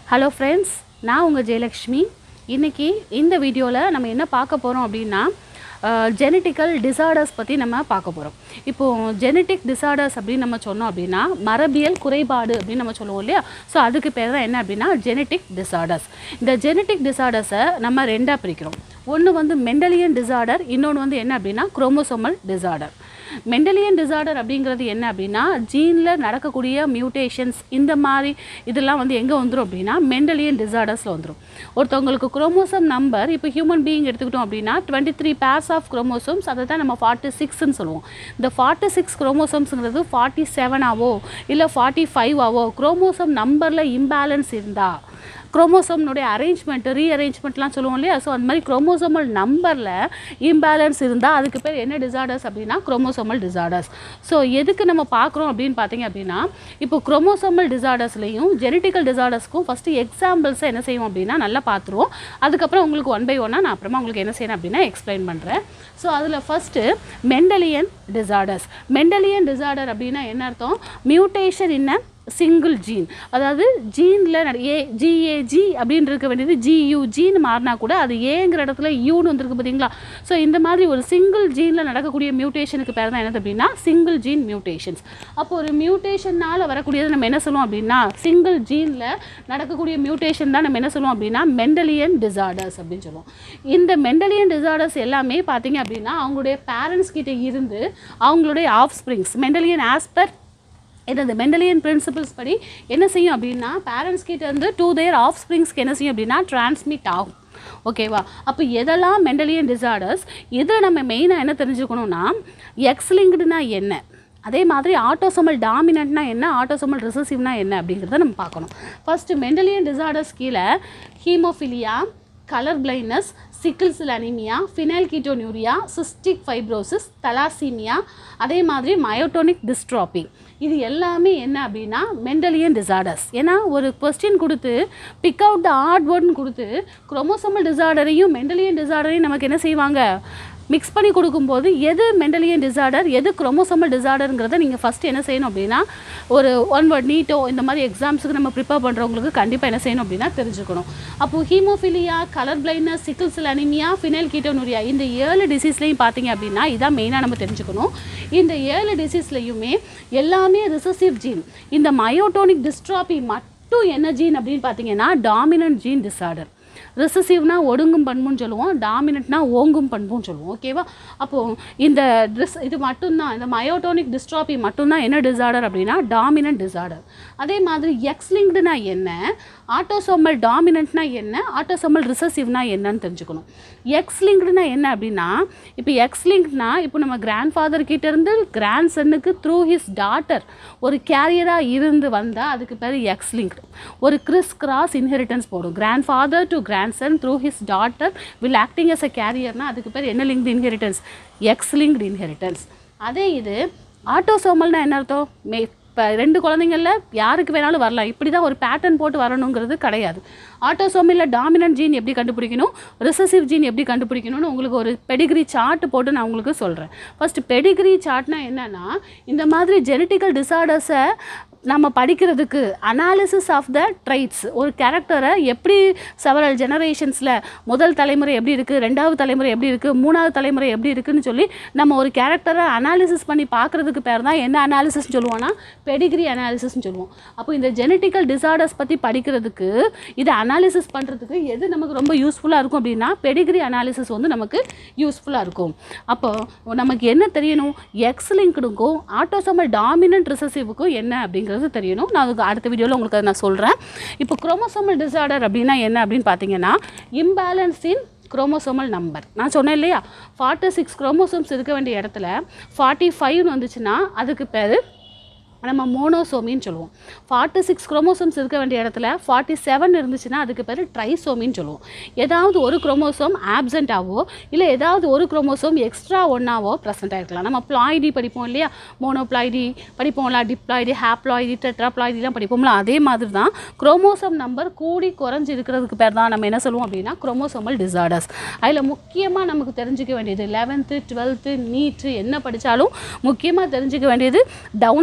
hello friends நான் உங்கள் ஜெயலக்ஷ்மி இன்றைக்கி இந்த வீடியோவில் நம்ம என்ன பார்க்க போகிறோம் அப்படின்னா ஜெனட்டிக்கல் டிசார்டர்ஸ் பற்றி நம்ம பார்க்க போகிறோம் இப்போது ஜெனட்டிக் டிசார்டர்ஸ் அப்படின்னு நம்ம சொன்னோம் அப்படின்னா மரபியல் குறைபாடு அப்படின்னு நம்ம சொல்லுவோம் இல்லையா ஸோ அதுக்கு பேர் தான் என்ன அப்படின்னா ஜெனட்டிக் டிசார்டர்ஸ் இந்த ஜெனட்டிக் டிசார்டர்ஸை நம்ம ரெண்டாக பிரிக்கிறோம் ஒன்று வந்து மெண்டலியன் டிசார்டர் இன்னொன்று வந்து என்ன அப்படின்னா குரோமோசோமல் டிசார்டர் மெண்டலியன் டிசார்டர் அப்படிங்கிறது என்ன அப்படின்னா ஜீனில் நடக்கக்கூடிய மியூட்டேஷன்ஸ் இந்த மாதிரி இதெல்லாம் வந்து எங்கே வந்துடும் அப்படின்னா மெண்டலியன் டிசார்டர்ஸில் வந்துடும் ஒருத்தவங்களுக்கு குரோமோசோம் நம்பர் இப்போ ஹியூமன் பீயிங் எடுத்துக்கிட்டோம் அப்படின்னா twenty three pairs of chromosomes அதை தான் நம்ம ஃபார்ட்டி சிக்ஸ்ன்னு சொல்லுவோம் இந்த ஃபார்ட்டி சிக்ஸ் குரோமோசோம்ஸுங்கிறது ஃபார்ட்டி செவனாவோ இல்லை ஃபார்ட்டி ஃபைவ் ஆவோ குரோமோசோம் நம்பரில் இம்பேலன்ஸ் இருந்தால் குரோமோசோம்னுடைய அரேஞ்ச்மெண்ட்டு ரீஅரேஞ்ச்மெண்ட்லாம் சொல்லுவோம் இல்லையா ஸோ அந்த மாதிரி குரோமோசோமல் நம்பரில் இம்பேலன்ஸ் இருந்தால் அதுக்கு பேர் என்ன டிசார்டர்ஸ் அப்படின்னா குரோமோசோமல் டிசார்டர்ஸ் ஸோ எதுக்கு நம்ம பார்க்குறோம் அப்படின்னு பார்த்தீங்க அப்படின்னா இப்போ குரோமோசோமல் டிசார்டர்ஸ்லையும் ஜெனட்டிக்கல் டிசார்டர்ஸ்க்கும் ஃபஸ்ட்டு எக்ஸாம்பிள்ஸை என்ன செய்வோம் அப்படின்னா நல்லா பார்த்துருவோம் அதுக்கப்புறம் உங்களுக்கு ஒன் பை ஒன்னாக நான் அப்புறமா உங்களுக்கு என்ன செய்யணும் அப்படின்னா எக்ஸ்பிளைன் பண்ணுறேன் ஸோ அதில் first Mendelian disorders Mendelian disorder அப்படின்னா என்ன அர்த்தம் மியூட்டேஷன் இன்ன சிங்கிள் ஜீன் அதாவது ஜீனில் ஏ ஜிஏஜி அப்படின்னு இருக்க வேண்டியது ஜியூ ஜீன் மாறினா கூட அது ஏங்கிற இடத்துல யூன்னு வந்திருக்கு பார்த்தீங்களா ஸோ இந்த மாதிரி ஒரு சிங்கிள் ஜீனில் நடக்கக்கூடிய மியூட்டேஷனுக்கு பேர் தான் என்னது அப்படின்னா சிங்கிள் ஜீன் மியூட்டேஷன்ஸ் அப்போ ஒரு மியூட்டேஷனால் வரக்கூடியது நம்ம என்ன சொல்லுவோம் அப்படின்னா சிங்கிள் ஜீனில் நடக்கக்கூடிய மியூட்டேஷன் தான் நம்ம என்ன சொல்லுவோம் அப்படின்னா மெண்டலியன் டிசார்டர்ஸ் அப்படின்னு சொல்லுவோம் இந்த மெண்டலியன் டிசார்டர்ஸ் எல்லாமே பார்த்தீங்க அப்படின்னா அவங்களுடைய பேரண்ட்ஸ் கிட்ட இருந்து அவங்களுடைய ஆஃப் ஸ்ப்ரிங்ஸ் மெண்டலியன் ஆஸ்பர் இந்த மெண்டலியன் பிரின்சிபல்ஸ் படி என்ன செய்யும் அப்படின்னா பேரண்ட்ஸ் கிட்ட இருந்து டூ தேர் ஆஃப் ஸ்ப்ரிங்ஸ்க்கு என்ன செய்யும் அப்படின்னா டிரான்ஸ்மிட் ஆகும் ஓகேவா அப்போ எதெல்லாம் மெண்டலியன் டிசார்டர்ஸ் இதில் நம்ம மெயினாக என்ன தெரிஞ்சுக்கணும்னா எக்ஸ்லிங்க்டுனா என்ன அதே மாதிரி ஆட்டோசோமல் டாமினன்ட்னா என்ன ஆட்டோசோமல் ரிசசிவ்னா என்ன அப்படிங்கிறத நம்ம பார்க்கணும் ஃபஸ்ட்டு மெண்டலியன் டிசார்டர்ஸ் கீழே haemophilia colour blindness sickle cell anaemia phenylketonuria cystic fibrosis thalassaemia அதே மாதிரி மயோட்டோனிக் டிஸ்ட்ராபி இது எல்லாமே என்ன அப்படின்னா மெண்டலியன் டிசார்டர்ஸ் ஏன்னா ஒரு கொஸ்டின் கொடுத்து பிக் அவுட் த ஆட் வேர்ட்னு கொடுத்து குரோமோசோமல் டிசார்டரையும் மெண்டலியன் டிசார்டரையும் நமக்கு என்ன செய்வாங்க மிக்ஸ் பண்ணி கொடுக்கும்போது எது மெண்டலியன் டிசார்டர் எது குரோமோசோமல் டிசார்டருங்கிறத நீங்கள் ஃபஸ்ட்டு என்ன செய்யணும் அப்படின்னா ஒரு ஒன் வேர்ட் நீட்டோ இந்த மாதிரி எக்ஸாம்ஸுக்கு நம்ம ப்ரிப்பேர் பண்ணுறவங்களுக்கு கண்டிப்பாக என்ன செய்யணும் அப்படின்னா தெரிஞ்சுக்கணும் அப்போது haemophilia colour blindness sickle cell anaemia phenylketonuria இந்த ஏழு டிசீஸ்லையும் பார்த்தீங்க அப்படின்னா இதான் மெயினாக நம்ம தெரிஞ்சுக்கணும் இந்த ஏழு டிசீஸ்லையுமே எல்லாமே ரிசசிவ் ஜீன் இந்த மயோட்டோனிக் டிஸ்ட்ராபி மட்டும் என்ன ஜீன் அப்படின்னு பார்த்தீங்கன்னா டாமினன்ட் ஜீன் டிசார்டர் ரிசசிவ்னா ஒடுங்கும் பண்புன்னு சொல்லுவோம் டாமினட்னா ஓங்கும் பண்புன்னு சொல்லுவோம் ஓகேவா அப்போது இந்த ட்ரெஸ் இது மட்டும்தான் இந்த மயோட்டோனிக் டிஸ்ட்ராபி மட்டும்தான் என்ன டிசார்டர் அப்படின்னா டாமினன்ட் டிசார்டர் அதே மாதிரி எக்ஸ்லிங்க்டுனா என்ன ஆட்டோசோமல் டாமினன்ட்னா என்ன ஆட்டோசோமல் ரிசசிவ்னா என்னன்னு தெரிஞ்சுக்கணும் எக்ஸ்லிங்க்டுனா என்ன அப்படின்னா இப்போ எக்ஸ்லிங்க்னா இப்போ நம்ம கிராண்ட் ஃபாதர் கிட்டேருந்து கிராண்ட் சன்னுக்கு த்ரூ ஹிஸ் டாட்டர் ஒரு கேரியராக இருந்து வந்தால் அதுக்கு பேர் எக்ஸ்லிங்க்டு ஒரு கிறிஸ் கிராஸ் இன்ஹெரிட்டன்ஸ் போடும் grandfather to grandson through his daughter will acting as a கேரியர்னா அதுக்கு பேர் என்ன linked inheritance X linked inheritance அதே இது ஆட்டோசோமல்னா என்ன அர்த்தம் மே இப்போ ரெண்டு குழந்தைங்களில் யாருக்கு வேணாலும் வரலாம் இப்படி தான் ஒரு பேட்டர்ன் போட்டு வரணுங்கிறது கிடையாது ஆட்டோசோமில் டாமினன்ட் ஜீன் எப்படி கண்டுபிடிக்கணும் ரிசசிவ் ஜீன் எப்படி கண்டுபிடிக்கணும்னு உங்களுக்கு ஒரு பெடிகிரி சார்ட் போட்டு நான் உங்களுக்கு சொல்கிறேன் ஃபஸ்ட்டு பெடிகிரி சார்ட்னா என்னென்னா இந்த மாதிரி ஜெனட்டிக்கல் டிசார்டர்ஸை நம்ம படிக்கிறதுக்கு அனாலிசிஸ் ஆஃப் த ட்ரைட்ஸ் ஒரு கேரக்டரை எப்படி செவரல் ஜெனரேஷன்ஸில் முதல் தலைமுறை எப்படி இருக்குது ரெண்டாவது தலைமுறை எப்படி இருக்குது மூணாவது தலைமுறை எப்படி இருக்குதுன்னு சொல்லி நம்ம ஒரு கேரக்டரை அனாலிசிஸ் பண்ணி பார்க்குறதுக்கு பேர் தான் என்ன அனாலிசிஸ்னு சொல்லுவோம்னா பெடிகிரி அனாலிசிஸ்னு சொல்லுவோம் அப்போ இந்த ஜெனட்டிக்கல் டிசார்டர்ஸ் பற்றி படிக்கிறதுக்கு இதை அனாலிசிஸ் பண்ணுறதுக்கு எது நமக்கு ரொம்ப யூஸ்ஃபுல்லாக இருக்கும் அப்படின்னா பெடிகிரி அனாலிசிஸ் வந்து நமக்கு யூஸ்ஃபுல்லாக இருக்கும் அப்போ நமக்கு என்ன தெரியணும் எக்ஸ் லிங்க்டுக்கும் ஆட்டோசோமல் டாமினன்ட் ரிசசிவுக்கும் என்ன அப்படிங்கிறது தெரியணும் நான் அதுக்கு அடுத்த வீடியோவில் உங்களுக்கு அதை நான் சொல்கிறேன் இப்போ குரோமோசோமல் டிசார்டர் அப்படின்னா என்ன அப்படின்னு பார்த்தீங்கன்னா இம்பேலன்ஸ் இன் குரோமோசோமல் நம்பர் நான் சொன்னேன் இல்லையா ஃபார்ட்டி சிக்ஸ் குரோமோசோம்ஸ் இருக்க வேண்டிய இடத்துல ஃபார்ட்டி ஃபைவ்னு வந்துச்சுன்னா அதுக்கு பேர் நம்ம மோனோசோமின்னு சொல்லுவோம் ஃபார்ட்டி சிக்ஸ் குரோமோசோம்ஸ் இருக்க வேண்டிய இடத்துல ஃபார்ட்டி செவன் இருந்துச்சுன்னா அதுக்கு பேர் ட்ரைசோமின்னு சொல்லுவோம் ஏதாவது ஒரு குரோமோசோம் ஆப்சண்ட்டாவோ இல்லை ஏதாவது ஒரு குரோமோசோம் எக்ஸ்ட்ரா ஒன்றாவோ ப்ரெசென்ட் ஆகிருக்கலாம் நம்ம ப்ளாய்டி படிப்போம் இல்லையா மோனோப்ளாய்டி படிப்போம்ல டிப்ளாய்டி ஹேப்ளாய்டி டெட்ராப்ளாய்டிலாம் படிப்போம்ல அதே மாதிரி தான் குரோமோசோம் நம்பர் கூடி குறைஞ்சி இருக்கிறதுக்கு பேர் தான் நம்ம என்ன சொல்லுவோம் அப்படின்னா குரோமோசோமல் டிசார்டர்ஸ் அதில் முக்கியமாக நமக்கு தெரிஞ்சுக்க வேண்டியது லெவன்த்து டுவெல்த்து நீட்டு என்ன படித்தாலும் முக்கியமாக தெரிஞ்சுக்க வேண்டியது Down syndrome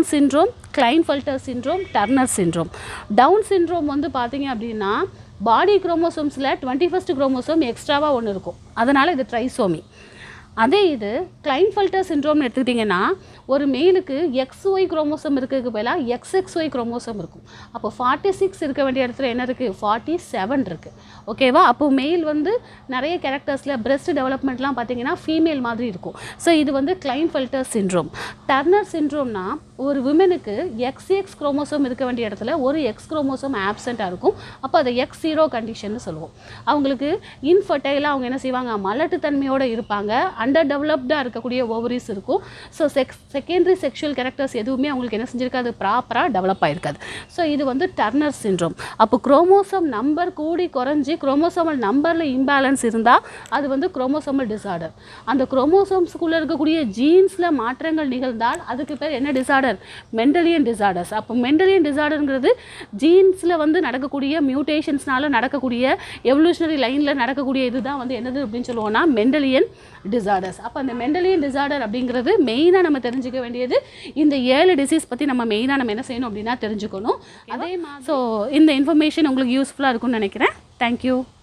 syndrome Klinefelter syndrome Turner syndrome Down syndrome வந்து பார்த்தீங்க அப்படின்னா பாடி குரோமோசோம்ஸில் டுவெண்ட்டி ஃபஸ்ட் குரோமோசோம் எக்ஸ்ட்ராவாக ஒன்று இருக்கும் அதனால் இது ட்ரைசோமி அதே இது கிளைன்ஃபெல்டர் சிண்ட்ரோம்னு எடுத்துக்கிட்டிங்கன்னா ஒரு மெயிலுக்கு எக்ஸ் ஒய் குரோமோசோம் இருக்கிறதுக்கு பதிலாக எக்ஸ் எக்ஸ் ஒய் குரோமோசோம் இருக்கும் அப்போ ஃபார்ட்டி சிக்ஸ் இருக்க வேண்டிய இடத்துல என்ன இருக்குது ஃபார்ட்டி செவன் இருக்குது ஓகேவா அப்போ மெயில் வந்து நிறைய கேரக்டர்ஸில் breast டெவலப்மெண்ட்லாம் பார்த்தீங்கன்னா ஃபீமேல் மாதிரி இருக்கும் ஸோ இது வந்து கிளைன்ஃபெல்டர் சிண்ட்ரோம் டர்னர் சிண்ட்ரோம்னா ஒரு விமனுக்கு எக்ஸ் எக்ஸ் குரோமோசோம் இருக்க வேண்டிய இடத்துல ஒரு எக்ஸ் குரோமோசோம் ஆப்செண்ட்டாக இருக்கும் அப்போ அதை எக்ஸ் ஜீரோ கண்டிஷன்னு சொல்லுவோம் அவங்களுக்கு இன்ஃபர்டைலாக அவங்க என்ன செய்வாங்க மலட்டுத்தன்மையோடு இருப்பாங்க அண்டர் டெவலப்டாக இருக்கக்கூடிய ஓவரிஸ் இருக்கும் so sex secondary sexual characters எதுவுமே அவங்களுக்கு என்ன செஞ்சிருக்காது ப்ராப்பராக டெவலப் ஆயிருக்காது ஸோ இது வந்து டர்னர் சிண்ட்ரோம் அப்போ குரோமோசோம் நம்பர் கூடி குறைஞ்சி குரோமோசோமல் நம்பரில் இம்பேலன்ஸ் இருந்தால் அது வந்து குரோமோசோமல் டிசார்டர் அந்த குரோமோசோம்ஸ்குள்ளே இருக்கக்கூடிய ஜீன்ஸில் மாற்றங்கள் நிகழ்ந்தால் அதுக்கு பேர் என்ன டிசார்டர் மெண்டலியன் டிசார்டர்ஸ் அப்போ மெண்டலியன் டிசார்டருங்கிறது ஜீன்ஸில் வந்து நடக்கக்கூடிய மியூட்டேஷன்ஸ்னால நடக்கக்கூடிய எவல்யூஷனரி லைனில் நடக்கக்கூடிய இதுதான் வந்து என்னது அப்படின்னு சொல்லுவோம்னா மெண்டலியன் டிசார்டர்ஸ் அப்போ அந்த மெண்டலியன் டிசார்டர் அப்படிங்கிறது மெயினாக நம்ம தெரிஞ்சுக்க வேண்டியது இந்த ஏழு டிசீஸ் பற்றி நம்ம மெயினாக நம்ம என்ன செய்யணும் அப்படின்னா தெரிஞ்சுக்கணும் அதே மாதிரி ஸோ இந்த இன்ஃபர்மேஷன் உங்களுக்கு யூஸ்ஃபுல்லாக இருக்கும்னு நினைக்கிறேன் தேங்க்யூ